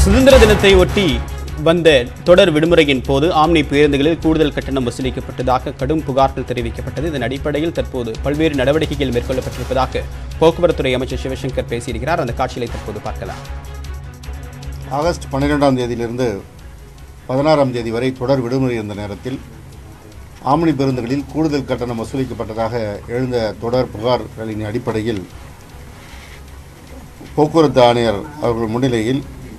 சுதந்திர தினத்தை ஒட்டி வந்த தொடர் விடுமுறையின் போது ஆம்னி பேருந்துகளில் கூடுதல் கட்டணம் வசூலிக்கப்பட்டதாக கடும் புகார்கள் தெரிவிக்கப்பட்டது இதன் அடிப்படையில் தற்போது பல்வேறு நடவடிக்கைகள் மேற்கொள்ளப்பட்டிருப்பதாக போக்குவரத்துறை அமைச்சர் சிவசங்கர் பேசியிருக்கிறார் அந்த காட்சிகளை தற்போது பார்க்கலாம் ஆகஸ்ட் பன்னிரெண்டாம் தேதியிலிருந்து பதினாறாம் தேதி வரை தொடர் விடுமுறை இருந்த நேரத்தில் ஆம்னி பேருந்துகளில் கூடுதல் கட்டணம் வசூலிக்கப்பட்டதாக எழுந்த தொடர் புகார்களின் அடிப்படையில் போக்குவரத்து ஆணையர் அவர்கள் முன்னிலையில்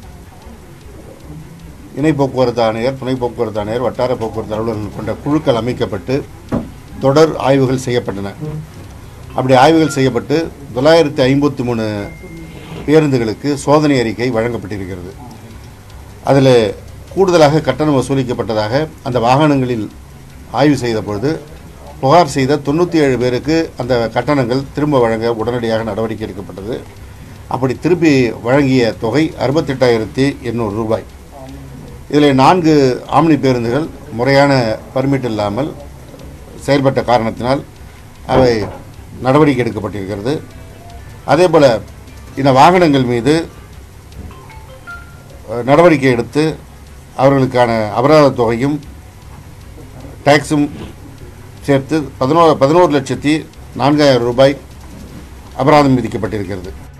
இணை போக்குவரத்து ஆணையர் துணை போக்குவரத்து ஆணையர் வட்டார போக்குவரத்து அலுவலர்கள் கொண்ட குழுக்கள் அமைக்கப்பட்டு தொடர் ஆய்வுகள் செய்யப்பட்டன அப்படி ஆய்வுகள் செய்யப்பட்டு தொள்ளாயிரத்தி ஐம்பத்தி மூணு பேருந்துகளுக்கு சோதனை அறிக்கை வழங்கப்பட்டிருக்கிறது அதில் கூடுதலாக கட்டணம் வசூலிக்கப்பட்டதாக அந்த வாகனங்களில் ஆய்வு செய்த பொழுது புகார் செய்த தொண்ணூற்றி ஏழு பேருக்கு அந்த கட்டணங்கள் திரும்ப வழங்க உடனடியாக நடவடிக்கை எடுக்கப்பட்டது அப்படி திருப்பி வழங்கிய தொகை அறுபத்தெட்டாயிரத்தி எண்ணூறு ரூபாய் இதில் நான்கு ஆம்னி பேருந்துகள் முறையான பர்மிட் இல்லாமல் செயல்பட்ட காரணத்தினால் அவை நடவடிக்கை எடுக்கப்பட்டிருக்கிறது அதே போல் இந்த வாகனங்கள் மீது அஹ், நடவடிக்கை எடுத்து அவர்களுக்கான அபராத தொகையும் டேக்ஸும் சேர்த்து பதினோரு பதினோரு லட்சத்தி நான்காயிரம் ரூபாய் அபராதம் விதிக்கப்பட்டிருக்கிறது